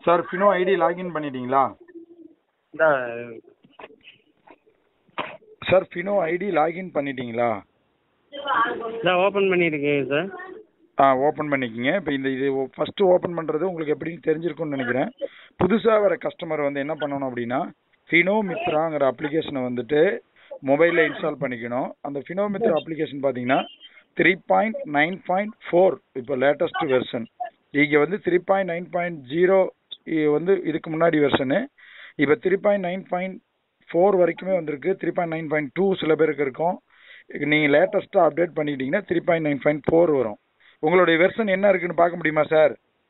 Sir Fino ID login பண்ணிட்டீங்களா இந்த sir Fino ID login பண்ணிட்டீங்களா இந்த ஓப்பன் பண்ணியிருக்கேன் சார் ஆ ஓப்பன் பண்ணிக்கங்க இப்போ இந்த இது ஃபஸ்ட்டு ஓப்பன் பண்ணுறது உங்களுக்கு எப்படின்னு தெரிஞ்சிருக்கும்னு நினைக்கிறேன் புதுசாக வர கஸ்டமர் வந்து என்ன பண்ணணும் அப்படின்னா ஃபினோ மித்ராங்கிற அப்ளிகேஷனை வந்துட்டு மொபைலில் இன்ஸ்டால் பண்ணிக்கணும் அந்த ஃபினோ மித்ரா அப்ளிகேஷன் பார்த்தீங்கன்னா three point nine point four இப்போ லேட்டஸ்ட் வெர்ஷன் இங்கே வந்து three point nine point zero வந்து இதுக்கு முன்னாடி வெர்ஷனு இப்போ three point nine point four வரைக்குமே வந்திருக்கு three point nine point two சில பேருக்கு இருக்கும் நீங்கள் லேட்டஸ்ட்டாக அப்டேட் பண்ணிக்கிட்டீங்கன்னா three point nine point four வரும் உங்களுடைய வெர்ஷன் என்ன இருக்குன்னு பார்க்க முடியுமா சார்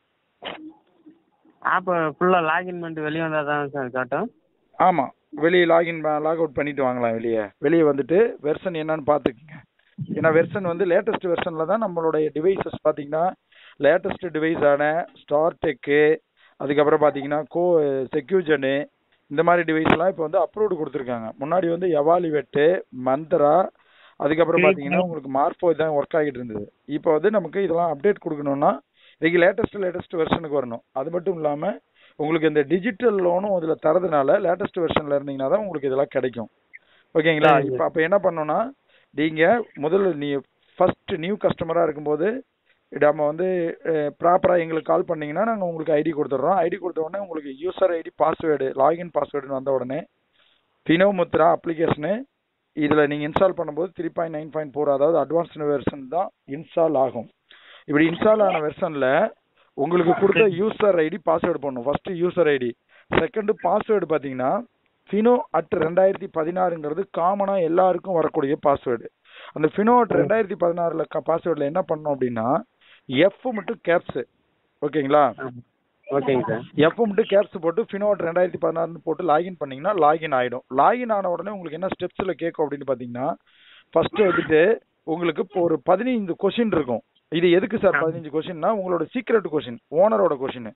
ஆப்பை ஃபுல்லாக லாகின் பண்ணிட்டு வெளியே வந்தால் தான் சார் காட்டும் ஆமாம் வெளியே லாகின் லாக் அவுட் பண்ணிட்டு வாங்கலாம் வெளியே வெளியே வந்துட்டு வெர்ஷன் என்னன்னு பார்த்துக்குங்க ஏன்னா வெர்ஷன் வந்து லேட்டஸ்ட் வெர்ஷனில் தான் நம்மளுடைய டிவைசஸ் பார்த்தீங்கன்னா லேட்டஸ்ட் டிவைஸான ஸ்டார் டெக்கு அதுக்கப்புறம் பார்த்தீங்கன்னா கோ செக்யூஜனு இந்த மாதிரி டிவைஸ்லாம் இப்போ வந்து அப்ரூவ்டு கொடுத்துருக்காங்க முன்னாடி வந்து எவாலிவெட்டு மந்த்ரா அதுக்கப்புறம் பார்த்தீங்கன்னா உங்களுக்கு மார்ஃபோ தான் ஒர்க் ஆகிட்டு இருந்தது இப்போ வந்து நமக்கு இதெல்லாம் அப்டேட் கொடுக்கணும்னா இதுக்கு லேட்டஸ்ட் லேட்டஸ்ட் வெர்ஷனுக்கு வரணும் அது மட்டும் இல்லாமல் உங்களுக்கு இந்த டிஜிட்டல் லோனும் இதில் தரதுனால லேட்டஸ்ட் வெர்ஷனில் இருந்தீங்கன்னா தான் உங்களுக்கு இதெல்லாம் கிடைக்கும் ஓகேங்களா சரிங்க. இப்போ அப்போ என்ன பண்ணணும்னா நீங்கள் முதல்ல நீ ஃபர்ஸ்ட் நியூ கஸ்டமராக இருக்கும்போது நம்ம வந்து ப்ராப்பராக எங்களுக்கு கால் பண்ணீங்கன்னா நாங்கள் உங்களுக்கு ஐடி கொடுத்துட்றோம் ஐடி கொடுத்த உடனே உங்களுக்கு யூசர் ஐடி பாஸ்வேர்டு லாகின் பாஸ்வேர்டுன்னு வந்த உடனே ஃபினோ முத்ரா அப்ளிகேஷனு இதில் நீங்கள் இன்ஸ்டால் பண்ணும்போது three point nine point four அதாவது அட்வான்ஸ்டு வெர்ஷன் தான் இன்ஸ்டால் ஆகும் இப்படி இன்ஸ்டால் ஆன வெர்ஷனில் உங்களுக்கு கொடுத்த யூசர் ஐடி பாஸ்வேர்டு போடணும் first user ID second password பார்த்தீங்கன்னா ஃபினோ அட் ரெண்டாயிரத்தி பதினாறுங்கிறது காமனாக எல்லாருக்கும் வரக்கூடிய பாஸ்வேர்டு அந்த ஃபினோ அட் ரெண்டாயிரத்தி பதினாறுல பாஸ்வேர்டில் என்ன பண்ணணும் அப்படின்னா எஃப் மட்டும் கேப்ஸு ஓகேங்களா ஓகேங்க சார் எஃப் மட்டும் கேப்ஸ் போட்டு ஃபினோ அட் ரெண்டாயிரத்தி பதினாறுன்னு போட்டு லாகின் பண்ணீங்கன்னா லாகின் ஆகிடும் லாகின் ஆன உடனே உங்களுக்கு என்ன ஸ்டெப்ஸில் கேட்கும் அப்படின்னு பார்த்தீங்கன்னா ஃபர்ஸ்ட் வந்துட்டு உங்களுக்கு இப்போ ஒரு பதினைந்து கொஷின் இருக்கும் இது எதுக்கு சார் பதினஞ்சு கொஷின்னா உங்களோட சீக்ரெட் கொஷின் ஓனரோட கொஷின்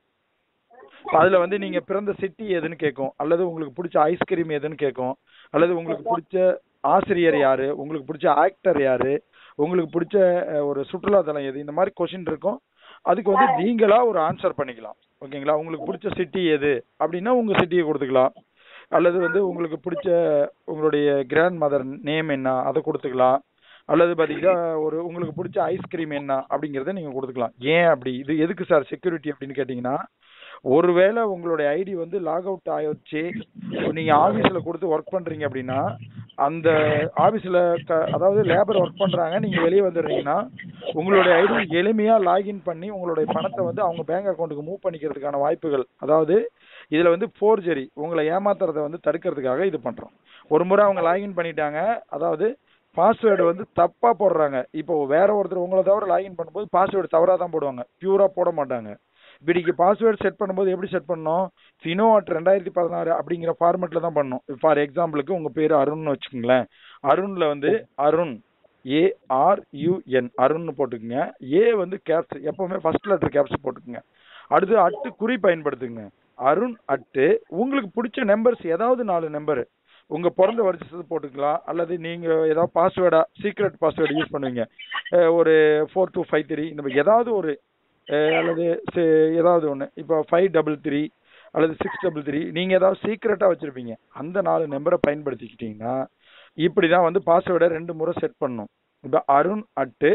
அதுல வந்து நீங்க பிறந்த சிட்டி எதுன்னு கேட்கும் அல்லது உங்களுக்கு பிடிச்ச ஐஸ்கிரீம் எதுன்னு கேட்கும் அல்லது உங்களுக்கு பிடிச்ச ஆசிரியர் யாரு உங்களுக்கு பிடிச்ச ஆக்டர் யாரு உங்களுக்கு பிடிச்ச அஹ், ஒரு சுற்றுலா தலம் எது இந்த மாதிரி கொஷின் இருக்கும் அதுக்கு வந்து நீங்களா ஒரு ஆன்சர் பண்ணிக்கலாம் ஓகேங்களா உங்களுக்கு பிடிச்ச சிட்டி எது அப்படின்னா உங்க சிட்டியை கொடுத்துக்கலாம் அல்லது வந்து உங்களுக்கு பிடிச்ச உங்களுடைய கிராண்ட் மதர் நேம் என்ன அதை கொடுத்துக்கலாம் அல்லது பாத்தீங்கன்னா ஒரு உங்களுக்கு பிடிச்ச ஐஸ்கிரீம் என்ன அப்படிங்கறத நீங்க கொடுத்துக்கலாம் ஏன் அப்படி இது எதுக்கு சார் செக்யூரிட்டி அப்படின்னு கேட்டீங்கன்னா ஒருவேளை உங்களுடைய ஐடி வந்து லாக் அவுட் ஆயிடுச்சு நீங்க ஆபீஸ்ல கொடுத்து ஒர்க் பண்றீங்க அப்படின்னா அந்த ஆபீஸ்ல அதாவது லேபர் ஒர்க் பண்றாங்க நீங்க வெளியே வந்துடுறீங்கன்னா உங்களுடைய ஐடி எளிமையா லாகின் பண்ணி உங்களுடைய பணத்தை வந்து அவங்க பேங்க் அக்கௌண்ட்டுக்கு மூவ் பண்ணிக்கிறதுக்கான வாய்ப்புகள் அதாவது இதுல வந்து ஃபோர்ஜரி உங்களை ஏமாத்துறதை வந்து தடுக்கிறதுக்காக இது பண்றோம் ஒரு முறை அவங்க லாகின் பண்ணிட்டாங்க அதாவது பாஸ்வேர்டு வந்து தப்பா போடுறாங்க இப்போ வேற ஒருத்தர் உங்களை தவிர லாகின் பண்ணும்போது பாஸ்வேர்டு தவறா தான் போடுவாங்க பியூரா போட மாட்டாங்க இப்படிக்கு பாஸ்வேர்டு செட் பண்ணும்போது எப்படி செட் பண்ணணும் ஃபினோ அட் ரெண்டாயிரத்தி பதினாறு அப்படிங்கிற ஃபார்மெட்ல தான் பண்ணணும் ஃபார் எக்ஸாம்பிளுக்கு உங்க பேரு அருண்னு வச்சுக்கோங்களேன் அருண்ல வந்து அருண் ஏ ஆர் யூஎன் அருண்னு போட்டுக்குங்க ஏ வந்து கேப்ஸ் எப்பவுமே ஃபர்ஸ்ட் லெட்டர் கேப்ஸ் போட்டுக்குங்க அடுத்து அட்டு குறி பயன்படுத்துங்க அருண் அட்டு உங்களுக்கு பிடிச்ச நம்பர்ஸ் ஏதாவது நாலு நம்பர் உங்க பிறந்த வருஷத்தை போட்டுக்கலாம் அல்லது நீங்க ஏதாவது பாஸ்வேர்டா சீக்ரெட் பாஸ்வேர்டு யூஸ் பண்ணுவீங்க அஹ் ஒரு ஃபோர் டூ ஃபைவ் த்ரீ இந்த மாதிரி ஏதாவது ஒரு அஹ் அல்லது சி- ஏதாவது ஒன்று இப்போ ஃபைவ் டபுள் த்ரீ அல்லது சிக்ஸ் டபுள் த்ரீ நீங்கள் ஏதாவது சீக்ரெட்டாக வச்சுருப்பீங்க அந்த நாலு நம்பரை பயன்படுத்திக்கிட்டீங்கன்னா இப்படி தான் வந்து பாஸ்வேர்டை ரெண்டு முறை செட் பண்ணணும் இப்போ Arun at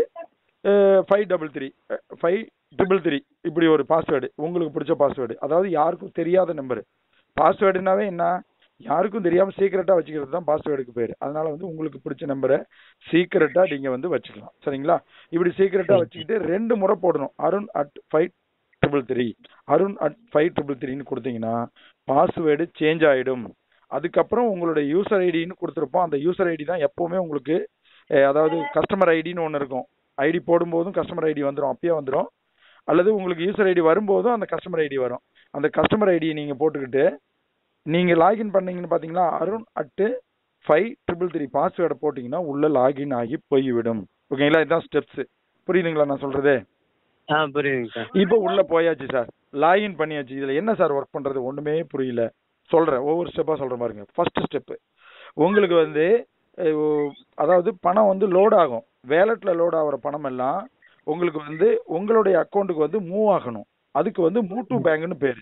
five double three five triple three இப்படி ஒரு பாஸ்வேர்டு உங்களுக்கு பிடிச்ச பாஸ்வேர்டு அதாவது யாருக்கும் தெரியாத நம்பரு பாஸ்வேர்டுனாவே என்ன யாருக்கும் தெரியாம சீக்கிரட்டா வச்சுக்கிறது தான் பாஸ்வேர்டுக்கு பேர் அதனால வந்து உங்களுக்கு பிடிச்ச நம்பரை சீக்கிரட்டா நீங்க வந்து வச்சுக்கலாம் சரிங்களா இப்படி சீக்கிரட்டா வச்சுக்கிட்டு ரெண்டு முறை போடணும் Arun at five triple three Arun at five triple த்ரீன்னு கொடுத்தீங்கன்னா பாஸ்வேர்டு சேஞ்ச் ஆயிடும் அதுக்கப்புறம் உங்களுடைய யூசர் ஐடின்னு கொடுத்துருப்போம் அந்த யூசர் ஐடி தான் எப்பவுமே உங்களுக்கு அஹ், அதாவது கஸ்டமர் ஐடின்னு ஒன்று இருக்கும் ஐடி போடும்போதும் கஸ்டமர் ஐடி வந்துடும் அப்பயே வந்துடும் அல்லது உங்களுக்கு யூசர் ஐடி வரும்போதும் அந்த கஸ்டமர் ஐடி வரும் அந்த கஸ்டமர் ஐடியை நீங்கள் போட்டுக்கிட்டு நீங்கள் லாகின் பண்ணீங்கன்னு பார்த்தீங்களா Arun at five triple three பாஸ்வேர்டை போட்டிங்கன்னா உள்ள லாகின் ஆகி போய்விடும் ஓகேங்களா இதுதான் ஸ்டெப்ஸ் புரியுதுங்களா நான் சொல்றது ஆ புரியுதுங்க சார் இப்போ உள்ள போயாச்சு சார் லாகின் பண்ணியாச்சு இதுல என்ன சார் ஒர்க் பண்றது ஒண்ணுமே புரியல சொல்றேன் ஒவ்வொரு ஸ்டெப்பா சொல்றேன் பாருங்க ஃபர்ஸ்ட் ஸ்டெப் உங்களுக்கு வந்து அஹ், ஓ- அதாவது பணம் வந்து லோட் ஆகும் வேலட்ல லோட் ஆகுற பணம் எல்லாம் உங்களுக்கு வந்து உங்களுடைய அக்கௌண்ட்டுக்கு வந்து மூவ் ஆகணும் அதுக்கு வந்து மூவ் டு பேங்க்னு பேரு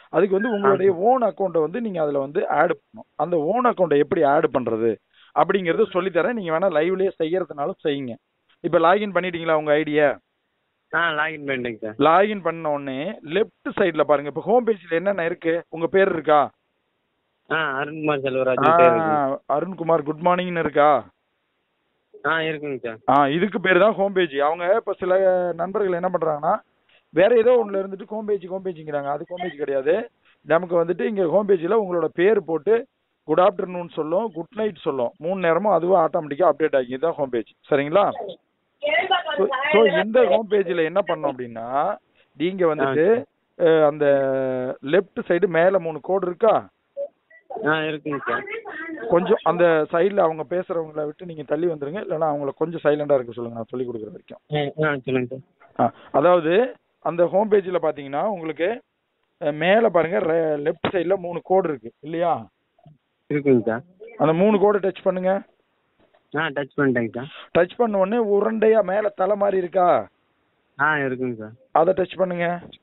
அதுக்கு வந்து உங்களுடைய ஓன் அக்கௌண்ட்டை வந்து நீங்க அதுல வந்து ஆட் பண்ணணும் அந்த ஓன் அக்கௌண்ட்டை எப்படி ஆட் பண்றது அப்படிங்கறத சொல்லி தரேன் நீங்க வேணா லைவ்லயே செய்யறதுனாலும் செய்யுங்க இப்ப லாகின் பண்ணிட்டீங்களா உங்க ஐடியா ஆ லாகின் பண்ணிட்டேங்க சார் லாகின் பண்ண உடனே லெஃப்ட் சைடுல பாருங்க இப்ப ஹோம் பேஜ்ல என்னென்ன இருக்கு உங்க பேர் இருக்கா ஆ அருண்குமார் செல்வராஜ் ஆ, பேர் இருக்கு அருண்குமார் குட் மார்னிங்னு இருக்கா ஆ இருக்குங்க சார் ஆ இதுக்கு பேர் தான் ஹோம் பேஜ் அவங்க இப்ப சில நண்பர்கள் என்ன பண்றாங்கன்னா வேற ஏதோ ஒண்ணுல இருந்துட்டு ஹோம் பேஜ் ஹோம் பேஜ்ங்கிறாங்க அது ஹோம் பேஜ் கிடையாது நமக்கு வந்துட்டு இங்க ஹோம் பேஜ்ல உங்களோட பேர் போட்டு குட் ஆஃப்டர்நூன் சொல்லும் குட் நைட் சொல்லும் மூணு நேரமும் அதுவே ஆட்டோமேட்டிக்கா அப்டேட் ஆகி இதுதான் ஹோம் பேஜ் சரிங்களா ஸோ இந்த ஹோம் பேஜ்ல என்ன பண்ணோம் அப்படின்னா நீங்க வந்துட்டு அஹ், அந்த லெஃப்ட் சைடு மேல மூணு கோடு இருக்கா ஆ இருக்குங்க சார் கொஞ்சம் அந்த சைடுல அவங்க பேசுறவங்கள விட்டு நீங்க தள்ளி வந்துருங்க இல்லைன்னா அவங்கள கொஞ்சம் சைலண்டா இருக்க சொல்லுங்க நான் சொல்லி கொடுக்குற வரைக்கும் ஆ ஆ சொல்லுங்க சார் ஆ, அதாவது அந்த ஹோம் பேஜ்ல பாத்தீங்கன்னா உங்களுக்கு அஹ், மேல பாருங்க லெஃப்ட் சைடுல மூணு கோடு இருக்கு இல்லையா இருக்குங்க சார் அந்த மூணு கோடை டச் பண்ணுங்க ஆ டச் பண்ணிட்டேங்க சார் டச் பண்ண உடனே உருண்டையா மேல தலை மாதிரி இருக்கா ஆ இருக்குங்க சார் அதை டச் பண்ணுங்க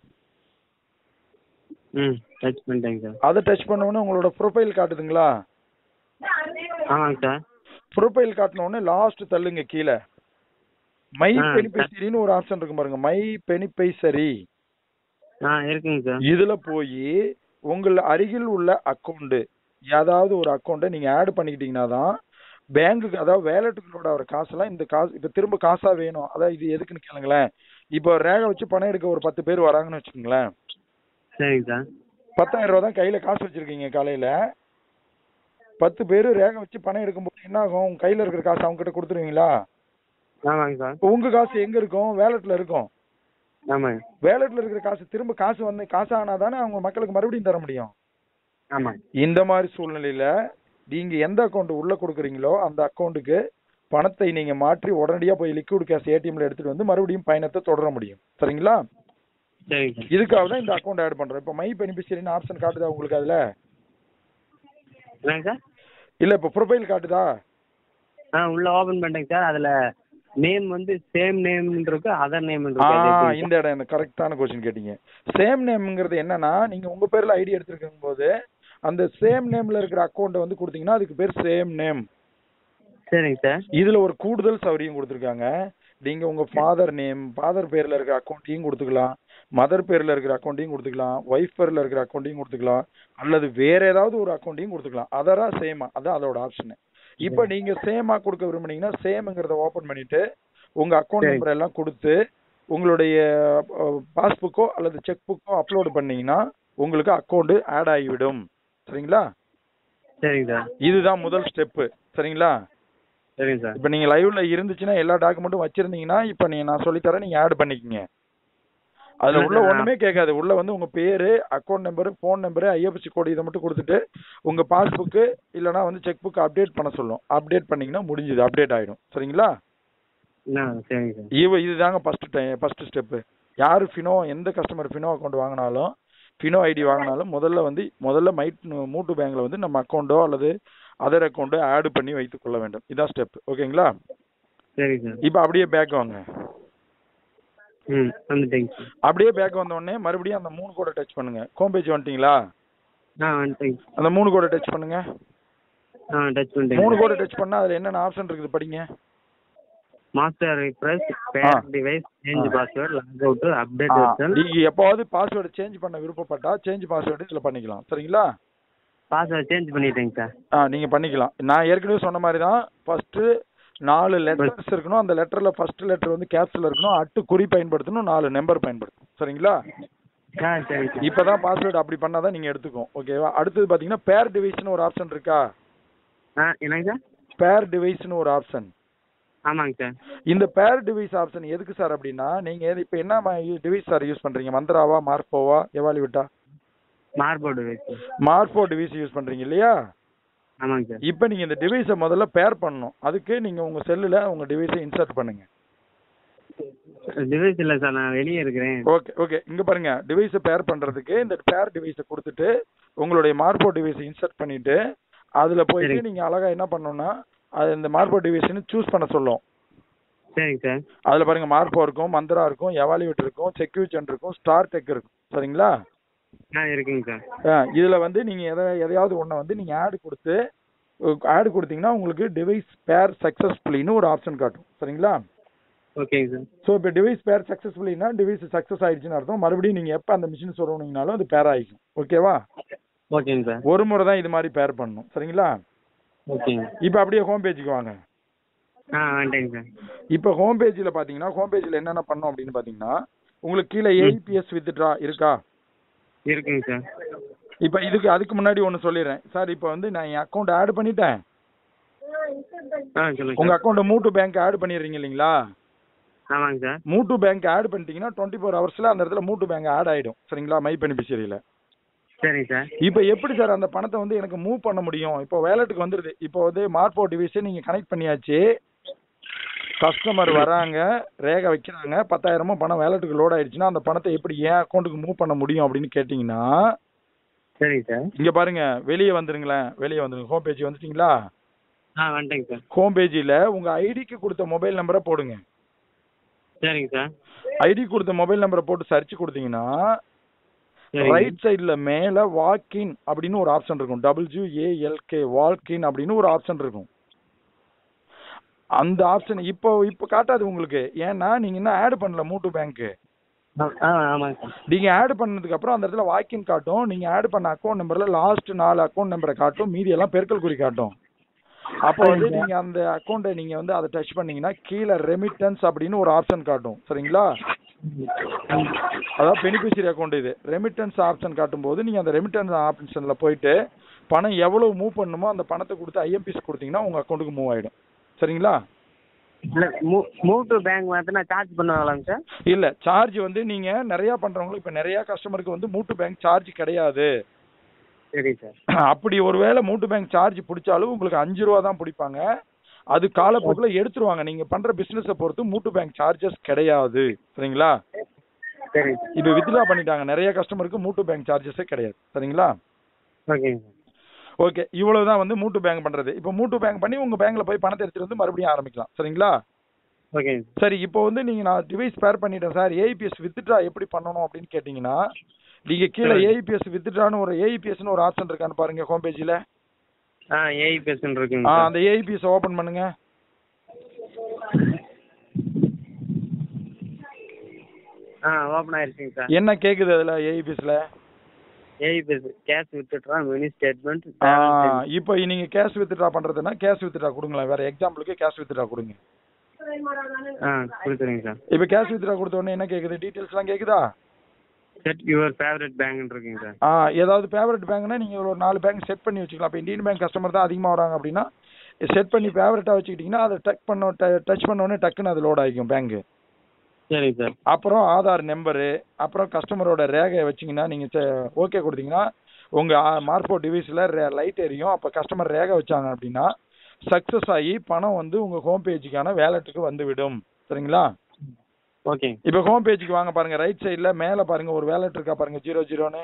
ம் டச் பண்ணிட்டேங்க சார் அதை டச் பண்ண உடனே உங்களோட ப்ரொஃபைல் காட்டுதுங்களா ஆமாங்க சார் ப்ரொஃபைல் காட்டின உடனே லாஸ்ட் தள்ளுங்க கீழே மை ஆ, பெனிபைசரின்னு ஒரு ஆப்ஷன் இருக்கு பாருங்க மை பெனிபைசரி ஆ இருக்குங்க சார் இதுல போய் உங்கள் அருகில் உள்ள அக்கௌண்ட் ஏதாவது ஒரு அக்கௌண்ட்டை நீங்க ஆட் பண்ணிக்கிட்டீங்கன்னா தான் பேங்குக்கு அதாவது வேலெட்டுகளோட வர காசெல்லாம் இந்த காசு இப்ப திரும்ப காசா வேணும் அதாவது இது எதுக்குன்னு கேளுங்களேன் இப்போ ரேகை வச்சு பணம் எடுக்க ஒரு பத்து பேர் வராங்கன்னு வச்சுக்கோங்களேன் சரிங்க சார் பத்தாயிரம் ரூபா தான் கையில காசு வச்சிருக்கீங்க காலையில பத்து பேர் ரேகை வச்சு பணம் எடுக்கும்போது என்ன ஆகும் உங்க கையில இருக்கிற காசு அவங்க கிட்ட கொடுத்துருவீங்களா ஆமாங்க சார் இப்போ உங்க காசு எங்க இருக்கும் வேலெட்ல இருக்கும் ஆமாங்க வேலெட்ல இருக்கிற காசு திரும்ப காசு வந்து காசு ஆனா தானே அவங்க மக்களுக்கு மறுபடியும் தர முடியும் ஆமாங்க இந்த மாதிரி சூழ்நிலையில நீங்க எந்த அக்கௌண்ட் உள்ள கொடுக்குறீங்களோ அந்த அக்கௌண்ட்டுக்கு பணத்தை நீங்க மாற்றி உடனடியா போய் லிக்விட் கேஷ் ஏடிஎம்ல எடுத்துட்டு வந்து மறுபடியும் பயணத்தை தொடர முடியும் சரிங்களா சரிங்க சார் இதுக்காக தான் இந்த அக்கௌண்ட் ஆட் பண்றோம் இப்போ மை பெனிஃபிஷரின்னு ஆப்ஷன் காட்டுதா உங்களுக்கு அதுல என்னங்க சார் இல்ல இப்போ ப்ரொஃபைல் காட்டுதா ஆ உள்ள ஓபன் பண்ணிட்டேங்க சார் அதுல நேம் வந்து சேம் நேம் இருக்கு அதர் நேம் ஆ இருக்கு இந்த இடம் இந்த கரெக்டான கொஸ்டின் கேட்டீங்க சேம் நேம்ங்கிறது என்னன்னா நீங்க உங்க பேர்ல ஐடி எடுத்திருக்கும் போது அந்த சேம் நேம்ல இருக்கிற அக்கௌண்ட் வந்து கொடுத்தீங்கன்னா அதுக்கு பேர் சேம் நேம் சரிங்க சார் இதுல ஒரு கூடுதல் சௌகரியம் கொடுத்துருக்காங்க நீங்க உங்க ஃபாதர் நேம் ஃபாதர் பேர்ல இருக்கிற அக்கௌண்ட்டையும் கொடுத்துக்கலாம் மதர் பேர்ல இருக்கிற அக்கௌண்ட்டையும் கொடுத்துக்கலாம் ஒய்ஃப் பேர்ல இருக்கிற அக்கௌண்ட்டையும் கொடுத்துக்கலாம் அல்லது வேற ஏதாவது ஒரு அக்கௌண்ட்டையும் கொடுத்துக்கலாம் அதரா சேமா அதான் அதோட ஆப்ஷன் இப்போ நீங்க சேமா கொடுக்க விரும்புனீங்கன்னா சேம்ங்கிறத ஓபன் பண்ணிட்டு உங்க அக்கௌண்ட் சரி. நம்பர் எல்லாம் கொடுத்து உங்களுடைய பாஸ்புக்கோ அல்லது செக் புக்கோ அப்லோட் பண்ணீங்கன்னா உங்களுக்கு அக்கௌண்ட் ஆட் ஆகிவிடும் சரிங்களா சரிங்க சார் இதுதான் முதல் ஸ்டெப்பு சரிங்களா சரிங்க சார் இப்போ நீங்க லைவ்ல இருந்துச்சுன்னா எல்லா டாக்குமெண்ட்டும் வச்சிருந்தீங்கன்னா இப்போ நீங்க நான் சொல்லி தரேன் நீங்க ஆட் பண்ணிக்கங்க அதுல உள்ள ஆ. ஒண்ணுமே கேட்காது உள்ள வந்து உங்க பேரு account number phone number IFSC code இதை மட்டும் கொடுத்துட்டு உங்க பாஸ்புக் இல்லனா வந்து செக் புக் அப்டேட் பண்ண சொல்லும் அப்டேட் பண்ணீங்கன்னா முடிஞ்சது அப்டேட் ஆயிடும் சரிங்களா ஆ சரிங்க சார் இவ இதுதாங்க ஃபர்ஸ்ட் டைம் ஃபர்ஸ்ட் ஸ்டெப் யாரு ஃபினோ எந்த கஸ்டமர் ஃபினோ அக்கௌண்ட் வாங்கினாலும் ஃபினோ ஐடி வாங்கினாலும் முதல்ல வந்து முதல்ல மைட் மூட்டு பேங்க்ல வந்து நம்ம அக்கௌண்ட்டோ அல்லது அதர் அக்கௌண்ட்டோ ஆட் பண்ணி வைத்துக் கொள்ள வேண்டும் இதான் ஸ்டெப் ஓகேங்களா சரிங்க சார் இப்போ அப்படியே பேக் வாங்க ம் வந்துட்டேங்க சார் அப்படியே பேக் வந்த உடனே மறுபடியும் அந்த மூணு கோடை டச் பண்ணுங்க ஹோம் பேஜ் வந்துட்டீங்களா ஆ வந்துட்டேங்க அந்த மூணு கோடை டச் பண்ணுங்க ஆ டச் மூணு பண்ணிட்டேங்க கோடை டச் பண்ணா அதுல என்னென்ன ஆப்ஷன் இருக்குது படிங்க மாஸ்டர் ரிப்ரஸ் ஆ. பேர் டிவைஸ் சேஞ்ச் ஆ. பாஸ்வேர்ட் லாக் அவுட் அப்டேட் ஆ, வெர்ஷன் நீங்க எப்பவாவது பாஸ்வேர்டு சேஞ்ச் பண்ண விருப்பப்பட்டா சேஞ்ச் பாஸ்வேர்டு இதுல பண்ணிக்கலாம் சரிங்களா பாஸ்வேர்ட் சேஞ்ச் பண்ணிட்டேங்க சார் ஆ நீங்க பண்ணிக்கலாம் நான் ஏற்கனவே சொன்ன மாதிரி தான் ஃபர்ஸ்ட் நாலு லெட்டர்ஸ் இருக்கணும் அந்த லெட்டர்ல ஃபர்ஸ்ட் லெட்டர் வந்து கேப்ஸ்ல இருக்கணும் அட்டு குறி பயன்படுத்தணும் நாலு நம்பர் பயன்படுத்தணும் சரிங்களா ஆ சரிங்க சார் இப்பதான் பாஸ்வேர்டு அப்படி பண்ணாதான் நீங்க எடுத்துக்கும் ஓகேவா அடுத்தது பாத்தீங்கன்னா பேர் டிவைஸ்னு ஒரு ஆப்ஷன் இருக்கா ஆ என்னங்க சார் பேர் டிவைஸ்னு ஒரு ஆப்ஷன் ஆமாங்க சார் இந்த பேர் டிவைஸ் ஆப்ஷன் எதுக்கு சார் அப்படின்னா நீங்க எது- இப்ப என்ன டிவைஸ் சார் யூஸ் பண்றீங்க மந்த்ராவா மார்போவா எவாலிவிட்டா மார்போர்டு device sir Morpho device use பண்றீங்க இல்லையா ஆமாங்க சார் இப்போ நீங்க இந்த டிவைஸை முதல்ல பேர் பண்ணணும் அதுக்கு நீங்க உங்க செல்லுல உங்க டிவைஸை இன்சர்ட் பண்ணுங்க டிவைஸ் இல்லை சார் நான் வெளியே இருக்கிறேன் ஓகே ஓகே இங்க பாருங்க டிவைஸை பேர் பண்றதுக்கு இந்த பேர் டிவைஸை கொடுத்துட்டு உங்களுடைய மார்போ டிவைஸை இன்சர்ட் பண்ணிட்டு அதுல போயிட்டு சரி. நீங்க அழகா என்ன பண்ணணும்னா அது இந்த மார்போ டிவைஸ்னு சூஸ் பண்ண சொல்லும் சரிங்க சார் அதுல பாருங்க மார்போ இருக்கும் மந்த்ரா இருக்கும் எவாலிவேட் இருக்கும் செக்யூச்சன் இருக்கும் ஸ்டார் டெக் இருக்கும் சரிங்களா ஆ இருக்குங்க சார் ஆ, இதுல வந்து நீங்க எதை எதையாவது ஒண்ண வந்து நீங்க ஆட் கொடுத்து ஆட் கொடுத்தீங்கன்னா உங்களுக்கு டிவைஸ் பேர் சக்சஸ்ஃபுல்லின்னு ஒரு ஆப்ஷன் காட்டும் சரிங்களா ஓகேங்க சார் ஸோ இப்போ டிவைஸ் பேர் சக்சஸ்ஃபுல்லினா டிவைஸ் சக்சஸ் ஆயிடுச்சுன்னு அர்த்தம் மறுபடியும் நீங்க எப்போ அந்த மிஷின் சொல்லணுங்கனாலும் அது பேர் ஆயிக்கும் ஓகேவா ஓகேங்க சார் ஒரு முறை தான் இது மாதிரி பேர் பண்ணணும் சரிங்களா ஓகேங்க இப்போ அப்படியே ஹோம் பேஜுக்கு வாங்க ஆ வந்துட்டேங்க சார் இப்போ ஹோம் பேஜில் பார்த்தீங்கன்னா ஹோம் பேஜில் என்னென்ன பண்ணோம் அப்படின்னு பார்த்தீங்கன்னா உங்களுக்கு கீழே ஏபிஎஸ் வித்ட்ரா இருக்கா இருக்குங்க சார் இப்போ இதுக்கு அதுக்கு முன்னாடி ஒன்று சொல்லிடுறேன் சார் இப்போ வந்து நான் என் அக்கௌண்ட் ஆட் பண்ணிட்டேன் ஆ சொல்லுங்க உங்க sir account move to bank add பண்ணிடுறீங்க இல்லைங்களா ஆமாங்க சார் மூட்டு பேங்க் ஆட் பண்ணிட்டீங்கன்னா டுவெண்ட்டி ஃபோர் ஹவர்ஸ்ல அந்த இடத்துல மூட்டு பேங்க் ஆட் ஆயிடும் சரிங்களா மை பெனிஃபிஷரியில சரிங்க சார் இப்போ எப்படி சார் அந்த பணத்தை வந்து எனக்கு மூவ் பண்ண முடியும் இப்போ வேலெட்டுக்கு வந்துருது இப்போ வந்து மார்போ டிவைஸை நீங்க கனெக்ட் பண்ணியாச்சு கஸ்டமர் வராங்க ரேகை வைக்கிறாங்க பத்தாயிரமோ பணம் வேலெட்டுக்கு லோட் ஆயிடுச்சுன்னா அந்த பணத்தை எப்படி என் அக்கௌண்ட்டுக்கு மூவ் பண்ண முடியும் அப்படின்னு கேட்டிங்கன்னா சரிங்க சார் இங்க பாருங்க வெளியே வந்துருங்களேன் வெளியே வந்துருங்க ஹோம் பேஜ் வந்துட்டீங்களா ஆ வந்துட்டேங்க சார் ஹோம் பேஜில் உங்க ஐடிக்கு கொடுத்த மொபைல் நம்பரை போடுங்க சரிங்க சார் ஐடி கொடுத்த மொபைல் நம்பரை போட்டு சர்ச் கொடுத்தீங்கன்னா சரிங்க ரைட் சைடுல மேல வாக்கின் அப்படின்னு ஒரு ஆப்ஷன் இருக்கும் டபிள்யூ ஏஎல்கே வால்கின் அப்படின்னு ஒரு ஆப்ஷன் இருக்கும் அந்த ஆப்ஷன் இப்போ இப்போ காட்டாது உங்களுக்கு ஏன்னா நீங்க இன்னும் ஆட் பண்ணல மூட்டு பேங்க் ஆ ஆ ஆமாங்க சார் நீங்க ஆட் பண்ணதுக்கு அப்புறம் அந்த இடத்துல வாக்கின் காட்டும் நீங்க ஆட் பண்ண அக்கௌண்ட் நம்பர்ல லாஸ்ட் நாலு அக்கௌண்ட் நம்பரை காட்டும் மீதி எல்லாம் பெருக்கல் குறி காட்டும் அப்போ வந்து நீங்க அந்த அக்கௌண்ட்டை நீங்க வந்து அதை டச் பண்ணீங்கன்னா கீழே ரெமிட்டன்ஸ் அப்படின்னு ஒரு ஆப்ஷன் காட்டும் சரிங்களா அதாவது பெனிஃபிஷரி அக்கௌண்ட் இது ரெமிட்டன்ஸ் ஆப்ஷன் காட்டும்போது நீங்க அந்த ரெமிட்டன்ஸ் ஆப்ஷன்ல போயிட்டு பணம் எவ்வளவு மூவ் பண்ணுமோ அந்த பணத்தை கொடுத்து ஐஎம்பிஎஸ் கொடுத்தீங்கன்னா உங்க அக்கௌண்ட்டுக்கு மூவ் ஆயிடும் சரிங்களா இல்லை மூ மூவ் டு பேங்க் மாற்றினா சார்ஜ் பண்ணுவாங்களாங்க சார் இல்ல சார்ஜ் வந்து நீங்க நிறைய பண்றவங்களுக்கு இப்ப நிறைய கஸ்டமருக்கு வந்து மூட்டு பேங்க் சார்ஜ் கிடையாது சரி சார் அப்படி ஒருவேளை மூட்டு பேங்க் சார்ஜ் பிடிச்சாலும் உங்களுக்கு அஞ்சு ரூபா தான் பிடிப்பாங்க அது காலப்போக்கில் எடுத்துருவாங்க நீங்க பண்ற பிசினஸை பொறுத்து மூட்டு பேங்க் சார்ஜஸ் கிடையாது சரிங்களா சரிங்க சார் இப்போ வித்ட்ரா பண்ணிட்டாங்க நிறைய கஸ்டமருக்கு மூட்டு பேங்க் சார்ஜஸே கிடையாது சரிங்களா ஓகேங்க சார் ஓகே இவ்வளவுதான் வந்து மூட்டு பேங்க் பண்றது இப்போ மூட்டு பேங்க் பண்ணி உங்க பேங்க்ல போய் பணத்தை எடுத்துட்டு வந்து மறுபடியும் ஆரம்பிக்கலாம் சரிங்களா ஓகேங்க சார் சரி இப்போ வந்து நீங்க நான் டிவைஸ் பேர் பண்ணிட்டேன் சார் ஏஇபிஎஸ் வித்ட்ரா எப்படி பண்ணணும் அப்படின்னு கேட்டீங்கன்னா நீங்க கீழே சரி. ஏஇபிஎஸ் வித்ட்ரான்னு ஒரு ஏஇபிஎஸ்னு ஒரு ஆப்ஷன் இருக்கான்னு பாருங்க ஹோம் பேஜ்ல ஆ ஏஐ பேசன் ஆ இருக்குங்க சார் அந்த ஏஇபிஎஸ் ஓபன் பண்ணுங்க ஆ ஓப்பன் ஆயிருச்சுங்க சார் என்ன கேக்குது அதுல ஏஇபிஎஸ்ல ஏஐ பேசு கேஷ் வித்துட்றா மினி ஸ்டேட்மெண்ட் இப்போ நீங்க கேஷ் வித்ட்ரா பண்றதுன்னா கேஷ் வித்ட்ரா கொடுங்களேன் வேற எக்ஸாம்பிளுக்கு கேஷ் வித்ட்ரா கொடுங்க ஆ கொடுத்துருங்க சார் இப்போ கேஷ் வித்ட்ரா கொடுத்த உடனே என்ன கேக்குது டீடைல்ஸ்லாம் கேக்குதா செட் யுவர் ஃபேவரட் பேங்க்னு இருக்குங்க சார் ஆ ஏதாவது ஃபேவரட் பேங்க்னா நீங்க ஒரு நாலு பேங்க் செட் பண்ணி வச்சுக்கலாம் இப்போ இந்தியன் பேங்க் கஸ்டமர் தான் அதிகமா வராங்க அப்படின்னா செட் பண்ணி ஃபேவரட்டா வச்சுக்கிட்டீங்கன்னா அதை டச் பண்ண டச் பண்ண உடனே டக்குன்னு அது லோட் ஆகிக்கும் பேங்க் சரிங்க சார் அப்புறம் ஆதார் நம்பரு அப்புறம் கஸ்டமரோட ரேகையை வச்சீங்கன்னா நீங்க ஓகே கொடுத்தீங்கன்னா உங்க மார்போ டிவைஸ்ல லைட் எரியும் அப்ப கஸ்டமர் ரேகை வச்சாங்க அப்படின்னா சக்சஸ் ஆகி பணம் வந்து உங்க ஹோம் பேஜுக்கான வேலெட்டுக்கு வந்து விடும் சரிங்களா ஓகேங்க இப்போ ஹோம் பேஜுக்கு வாங்க பாருங்க ரைட் சைடுல மேல பாருங்க ஒரு வேலெட் இருக்கா பாருங்க ஜீரோ ஜீரோன்னு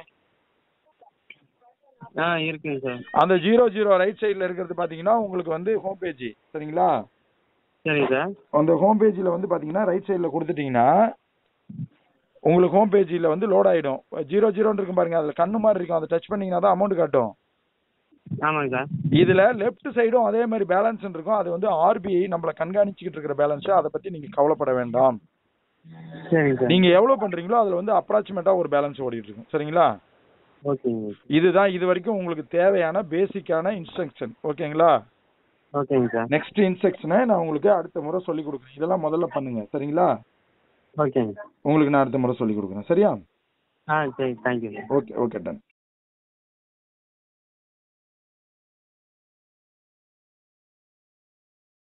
ஆ இருக்குங்க சார் அந்த ஜீரோ ஜீரோ ரைட் சைடுல இருக்கிறது பாத்தீங்கன்னா உங்களுக்கு வந்து ஹோம் பேஜ் சரிங்களா சரிங்க சார் அந்த ஹோம் பேஜில் வந்து பாத்தீங்கன்னா ரைட் சைடுல கொடுத்துட்டீங்கன்னா உங்களுக்கு ஹோம் பேஜில் வந்து லோட் ஆயிடும் ஜீரோ ஜீரோன்னு இருக்கும் பாருங்க அதுல கண்ணு மாதிரி இருக்கும் அதை டச் பண்ணீங்கன்னா தான் அமௌண்ட் காட்டும் ஆமாங்க சார் இதுல லெஃப்ட் சைடும் அதே மாதிரி பேலன்ஸ் இருக்கும் அது வந்து ஆர்பிஐ நம்மள கண்காணிச்சுக்கிட்டு இருக்கிற பேலன்ஸ் அதை பத்தி நீங்க கவலைப்பட வேண்டாம் சரிங்க சார் நீங்க எவ்வளவு பண்றீங்களோ அதுல வந்து அப்ராக்சிமேட்டா ஒரு பேலன்ஸ் ஓடிட்டு இருக்கும் சரிங்களா ஓகேங்க இதுதான் இது வரைக்கும் உங்களுக்கு தேவையான பேசிக்கான இன்ஸ்ட்ரக்ஷன் ஓகேங்களா ஓகேங்க சார் நெக்ஸ்ட் இன்ஸ்ட்ரக்ஷனை நான் உங்களுக்கு அடுத்த முறை சொல்லி கொடுக்குறேன் இதெல்லாம் முதல்ல பண்ணுங்க சரிங்களா ஓகேங்க உங்களுக்கு நான் அடுத்த முறை சொல்லி கொடுக்குறேன் சரியா ஆ சரி thank you sir okay okay ton